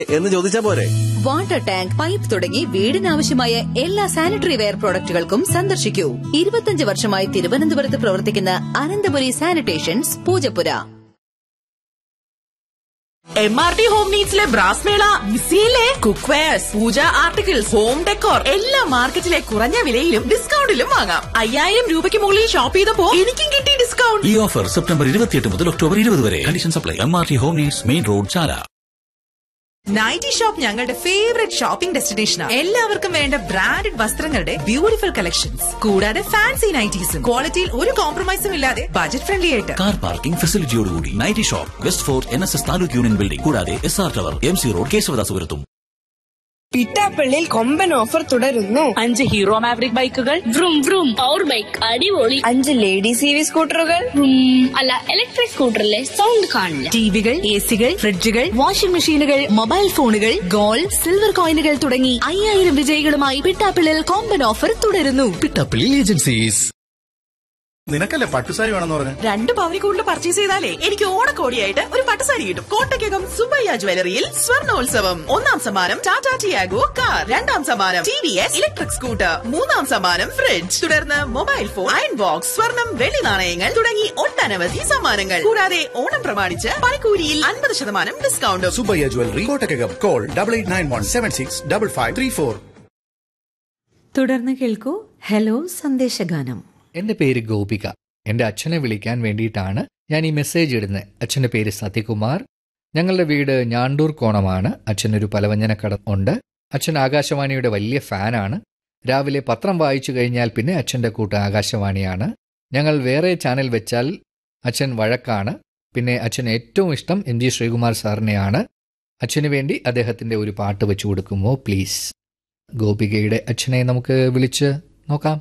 എന്ന് ചോദിച്ചാ പോരെ വാട്ടർ ടാങ്ക് പൈപ്പ് തുടങ്ങി വീടിനാവശ്യമായ എല്ലാ സാനിറ്ററി വെയർ പ്രോഡക്റ്റുകൾക്കും സന്ദർശിക്കൂ ഇരുപത്തിയഞ്ച് വർഷമായി തിരുവനന്തപുരത്ത് പ്രവർത്തിക്കുന്ന Ananthapuri sanitations Poojappura M R T home നീഡ്സിലെ ബ്രാസ് മേള മിസ്സിയിലെ cook wares puja articles home decor എല്ലാം മാർക്കറ്റിലെ കുറഞ്ഞ വിലയിലും ഡിസ്കൗണ്ടിലും വാങ്ങാം അയ്യായിരം രൂപയ്ക്ക് മുകളിൽ ഷോപ്പ് ചെയ്തപ്പോ എനിക്കും കിട്ടി ഡിസ്കൗണ്ട് ഈ ഓഫർ സെപ്റ്റംബർ ഇരുപത്തിയെട്ട് മുതൽ ഒക്ടോബർ ഇരുപത് വരെ condition supply M R T home needs main road Chala nighty shop ഞങ്ങളുടെ ഫേവറേറ്റ് ഷോപ്പിംഗ് ഡെസ്റ്റിനേഷനാണ് എല്ലാവർക്കും വേണ്ട ബ്രാൻഡഡ് വസ്ത്രങ്ങളുടെ ബ്യൂട്ടിഫുൾ കളക്ഷൻസ് കൂടാതെ ഫാൻസി നൈറ്റീസും ക്വാളിറ്റിയിൽ ഒരു കോംപ്രമൈസും ഇല്ലാതെ ബജറ്റ് ഫ്രണ്ട്ലി ആയിട്ട് കാർ പാർക്കിംഗ് ഫെസിലിറ്റിയോടുകൂടി nighty shop west fort N S S taluk union building കൂടാതെ S R tower M C road കേശവദാസുപുരത്തും പിറ്റാപ്പള്ളിയിൽ കൊമ്പൻ ഓഫർ തുടരുന്നു അഞ്ച് ഹീറോ മാവറിക് ബൈക്കുകൾ vroom vroom പവർ ബൈക്ക് അടിപൊളി അഞ്ച് ലേഡീസ് ഇ വി സ്കൂട്ടറുകൾ vroom അല്ല ഇലക്ട്രിക് സ്കൂട്ടറിലെ സൗണ്ട് കാണില്ല ടിവികൾ എ സികൾ ഫ്രിഡ്ജുകൾ വാഷിംഗ് മെഷീനുകൾ മൊബൈൽ ഫോണുകൾ ഗോൾഡ് സിൽവർ കോയിനുകൾ തുടങ്ങി അയ്യായിരം വിജയികളുമായി പിട്ടാപ്പിളിൽ കോമ്പൻ ഓഫർ തുടരുന്നു പിട്ടപ്പിള്ളി ഏജൻസീസ് നിനക്കല്ലേ പട്ടുസാരി വേണമെന്ന് പറഞ്ഞു രണ്ട് പവനി കൂടുതൽ പർച്ചേസ് ചെയ്താലേ എനിക്ക് ഓണക്കോടിയായിട്ട് ഒരു പട്ടുസാരി കിട്ടും കോട്ടയ്ക്കകം സുബയ്യ ജ്വല്ലറിയിൽ സ്വർണോത്സവം ഒന്നാം സമ്മാനം ടാറ്റ ടിയാഗോ കാർ രണ്ടാം സമ്മാനം T V S electric scooter മൂന്നാം സമ്മാനം ഫ്രിഡ്ജ് തുടർന്ന് മൊബൈൽ ഫോൺ അയൺ ബോക്സ് സ്വർണം വെള്ളി നാണയങ്ങൾ തുടങ്ങി ഒട്ടനവധി സമ്മാനങ്ങൾ കൂടാതെ ഓണം പ്രമാണിച്ച് പണിക്കൂലിയിൽ അൻപത് ശതമാനം ഡിസ്കൗണ്ടും Subayya jewellery Kottakkakam call double eight nine one seven six double five three four തുടർന്ന് കേൾക്കൂ ഹലോ സന്ദേശഗാനം എൻ്റെ പേര് ഗോപിക എൻ്റെ അച്ഛനെ വിളിക്കാൻ വേണ്ടിയിട്ടാണ് ഞാൻ ഈ മെസ്സേജ് ഇടുന്നത് അച്ഛൻ്റെ പേര് സത്യകുമാർ ഞങ്ങളുടെ വീട് ഞാണ്ടൂർ കോണമാണ് അച്ഛനൊരു പലവഞ്ഞനക്കട ഉണ്ട് അച്ഛൻ ആകാശവാണിയുടെ വലിയ ഫാനാണ് രാവിലെ പത്രം വായിച്ചു കഴിഞ്ഞാൽ പിന്നെ അച്ഛൻ്റെ കൂട്ട് ആകാശവാണിയാണ് ഞങ്ങൾ വേറെ ചാനൽ വെച്ചാൽ അച്ഛൻ വഴക്കാണ് പിന്നെ അച്ഛൻ ഏറ്റവും ഇഷ്ടം എം ജി ശ്രീകുമാർ സാറിനെയാണ് അച്ഛന് വേണ്ടി അദ്ദേഹത്തിൻ്റെ ഒരു പാട്ട് വെച്ചു കൊടുക്കുമോ പ്ലീസ് ഗോപികയുടെ അച്ഛനെ നമുക്ക് വിളിച്ച് നോക്കാം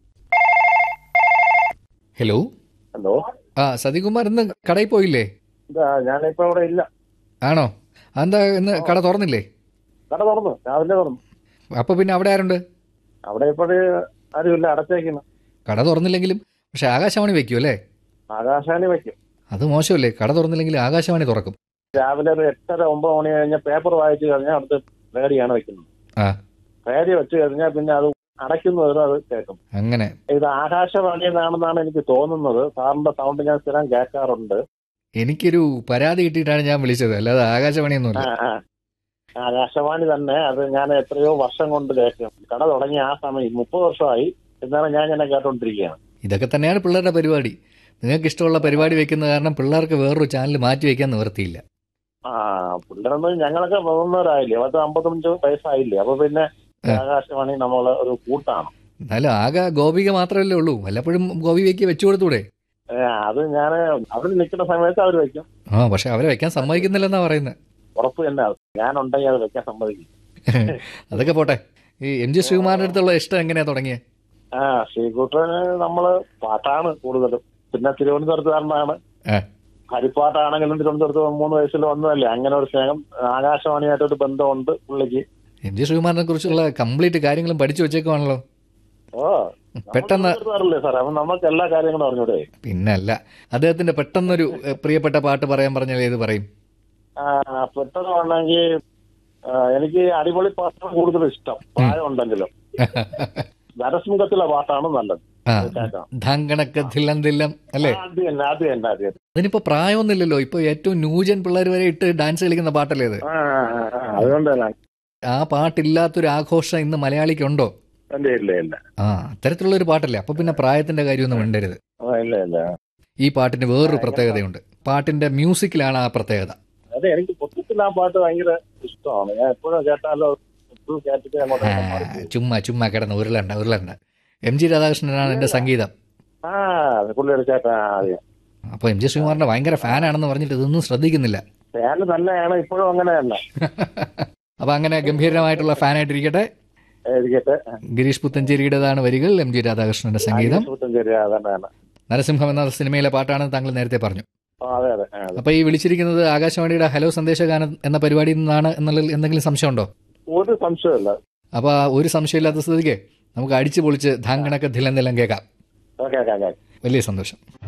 ഹലോ ഹലോ ആ സതികുമാർ ഇന്ന് കടയിൽ പോയില്ലേ ഇതാ ഞാനിപ്പോ ഇവിടെ ഇല്ല ആണോ എന്താ ഇന്ന് കട തുറന്നില്ലേ കട തുറന്നു രാവിലെ തുറന്നു അപ്പൊ പിന്നെ അവിടെ ആരുണ്ട് അവിടെ ഇപ്പോഴ് ആരുമില്ല അടച്ചേക്കുന്നു കട തുറന്നില്ലെങ്കിലും പക്ഷെ ആകാശവാണി വെക്കും അല്ലേ ആകാശവാണി വയ്ക്കും അത് മോശമല്ലേ കട തുറന്നില്ലെങ്കിൽ ആകാശവാണി തുറക്കും രാവിലെ ഒരു എട്ടര ഒമ്പത് മണി കഴിഞ്ഞാൽ പേപ്പർ വായിച്ചു കഴിഞ്ഞാൽ അടുത്ത് റേഡിയാണ് വെക്കുന്നത് ആ റേഡിയോ വെച്ച് കഴിഞ്ഞാൽ പിന്നെ അത് അടയ്ക്കുന്നവരും അത് കേൾക്കും അങ്ങനെ ഇത് ആകാശവാണി എന്നാണെന്നാണ് എനിക്ക് തോന്നുന്നത് സാറിന്റെ സൗണ്ട് ഞാൻ സ്ഥിരം കേൾക്കാറുണ്ട് എനിക്കൊരു പരാതി കിട്ടിയിട്ടാണ് ഞാൻ വിളിച്ചത് അല്ലാതെ ആകാശവാണിയൊന്നുമില്ല ആ ആ ആകാശവാണി തന്നെ അത് ഞാൻ എത്രയോ വർഷം കൊണ്ട് കേൾക്കും കട തുടങ്ങിയ ആ സമയം മുപ്പത് വർഷമായി എന്നാലും ഞാൻ ഇങ്ങനെ കേട്ടോണ്ടിരിക്കുകയാണ് ഇതൊക്കെ തന്നെയാണ് പിള്ളേരുടെ പരിപാടി നിങ്ങൾക്ക് ഇഷ്ടമുള്ള പരിപാടി വെക്കുന്ന കാരണം പിള്ളേർക്ക് വേറൊരു ചാനൽ മാറ്റി വെക്കാൻ നിവർത്തിയില്ല ആ പിള്ളേരൊന്നും ഞങ്ങളൊക്കെ പോകുന്നവരായില്ലേ പത്ത് അമ്പത്തഞ്ച് വയസ്സായില്ലേ അപ്പൊ പിന്നെ ആകാശവാണി നമ്മളെ ഒരു കൂട്ടാണ് എന്നാലും ആകെ ഗോപിക മാത്രമല്ലേ ഉള്ളൂ വല്ലപ്പോഴും ഗോപി വെക്കി വെച്ചു കൊടുത്തൂടെ ഏ, അത് ഞാൻ അവിടെ നിൽക്കുന്ന സമയത്ത് അവർ വെക്കും ആ പക്ഷെ അവരെ വെക്കാൻ സമ്മതിക്കുന്നില്ലെന്നാ പറയുന്നത് ഉറപ്പ് തന്നെ അത്. ഞാനുണ്ടെങ്കിൽ അത് വെക്കാൻ സമ്മതിക്കും അതൊക്കെ പോട്ടെ ഈ എം ജി ശ്രീകുമാറിന്റെ അടുത്തുള്ള ഇഷ്ടം എങ്ങനെയാ തുടങ്ങിയത് ആ ശ്രീകുട്ടന് നമ്മള് പാട്ടാണ് കൂടുതലും പിന്നെ തിരുവനന്തപുരത്തുകാരനാണ് ആ. ഹരിപ്പാട്ടാണെങ്കിലും തിരുവനന്തപുരത്ത് മൂന്ന് വയസ്സിൽ വന്നതല്ലേ അങ്ങനെ ഒരു സ്നേഹം ആകാശവാണിയായിട്ടൊരു ബന്ധമുണ്ട് പുള്ളിക്ക് എം ജി ശ്രീകുമാറിനെ കുറിച്ചുള്ള കംപ്ലീറ്റ് കാര്യങ്ങളും പഠിച്ചു വെച്ചേക്കുവാണല്ലോ ഓ പെട്ടെന്ന് അറിയില്ലേ സാർ അപ്പൊ നമുക്ക് എല്ലാ കാര്യങ്ങളും അറിഞ്ഞൂടെ പിന്നല്ല അദ്ദേഹത്തിന്റെ പെട്ടെന്നൊരു എഹ്, പ്രിയപ്പെട്ട പാട്ട് പറയാൻ പറഞ്ഞാൽ ഏത് പറയും ആ, പെട്ടെന്ന് വേണമെങ്കിൽ എനിക്ക് അടിപൊളി പാട്ടാണ് കൂടുതൽ ഇഷ്ടം പ്രായം ഉണ്ടെങ്കിലും നരസിംഹത്തിലെ പാട്ടാണ് നല്ലത് ആ കേൾക്കാം. ധാങ്കണക്ക് ധില്ലം ധില്ലം അല്ലേ ആ, അത് തന്നെ അത് തന്നെ അത് തന്നെ അതിനിപ്പോ പ്രായമൊന്നുമില്ലല്ലോ ഇപ്പൊ ഏറ്റവും ന്യൂജൻ പിള്ളേർ വരെ ഇട്ട് ഡാൻസ് കളിക്കുന്ന പാട്ടല്ലേ ഇത് ആ, ആ, ആ, അതുകൊണ്ട് തന്നെ ആ പാട്ടില്ലാത്തൊരു ആഘോഷം ഇന്ന് മലയാളിക്കുണ്ടോ എന്റെ ഇല്ല ഇല്ല ആ അത്തരത്തിലുള്ള ഒരു പാട്ടല്ലേ അപ്പൊ പിന്നെ പ്രായത്തിന്റെ കാര്യമൊന്നും മിണ്ടരുത് ആ, ഇല്ല ഇല്ല ഈ പാട്ടിന് വേറൊരു പ്രത്യേകതയുണ്ട് പാട്ടിന്റെ മ്യൂസിക്കിലാണ് ആ പ്രത്യേകത അതെ എനിക്ക് മൊത്തത്തിൽ ആ പാട്ട് ഭയങ്കര ഇഷ്ടമാണ് ഞാൻ എപ്പോഴും കേട്ടാലോ എപ്പോഴും കേട്ടിട്ട് അങ്ങോട്ട് ആ, മാറിപ്പോകും. ചുമ്മാ ചുമ്മാ കിടന്ന് ഉരുളണ്ട ഉരുളണ്ട എം ജി രാധാകൃഷ്ണനാണ് എന്റെ സംഗീതം ആ പുള്ളിയുടെ ചേട്ടാ അതെ അപ്പൊ എം ജി ശ്രീകുമാറിന്റെ ഭയങ്കര ഫാനാണെന്ന് പറഞ്ഞിട്ട് ഇതൊന്നും ശ്രദ്ധിക്കുന്നില്ല ഫാന് തന്നെയാണ് ഇപ്പോഴും അങ്ങനെ തന്നെ അപ്പൊ അങ്ങനെ ഗംഭീരമായിട്ടുള്ള ഫാനായിട്ടിരിക്കട്ടെ ഇരിക്കട്ടെ ഗിരീഷ് പുത്തഞ്ചേരിയുടേതാണ് വരികൾ എം ജി രാധാകൃഷ്ണന്റെ സംഗീതം ശരി അതന്നെയാണ് നരസിംഹം എന്ന സിനിമയിലെ പാട്ടാണെന്ന് താങ്കൾ നേരത്തെ പറഞ്ഞു ആ, അതെ അതെ ആ, അതെ അപ്പൊ ഈ വിളിച്ചിരിക്കുന്നത് ആകാശവാണിയുടെ ഹലോ സന്ദേശഗാനം എന്ന പരിപാടിയിൽ നിന്നാണ് എന്നുള്ള എന്തെങ്കിലും സംശയമുണ്ടോ ഒരു സംശയമില്ല അപ്പൊ ആ ഒരു സംശയമില്ലാത്ത സ്ഥിതിക്ക് നമുക്ക് അടിച്ചു പൊളിച്ച് ധാങ്കണക്ക് ധിലം കേൾക്കാം ഓക്കെ ഓക്കെ ഓക്കെ വലിയ സന്തോഷം